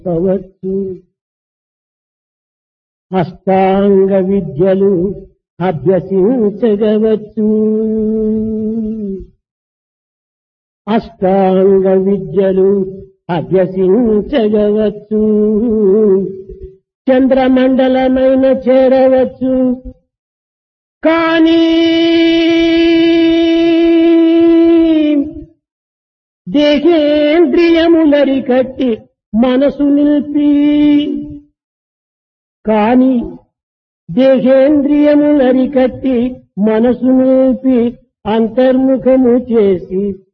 అవచ్చు అష్టాంగ విద్యలు అభ్యసించగవచ్చు అష్టాంగ విద్యలు అభ్యసించగవచ్చు చంద్రమండలమైన చేరవచ్చు కానీ దేహేంద్రియములరి కట్టి మనసు నిలిపి కాని దేహేంద్రియములరి కట్టి మనసు నిలిపి అంతర్ముఖము చేసి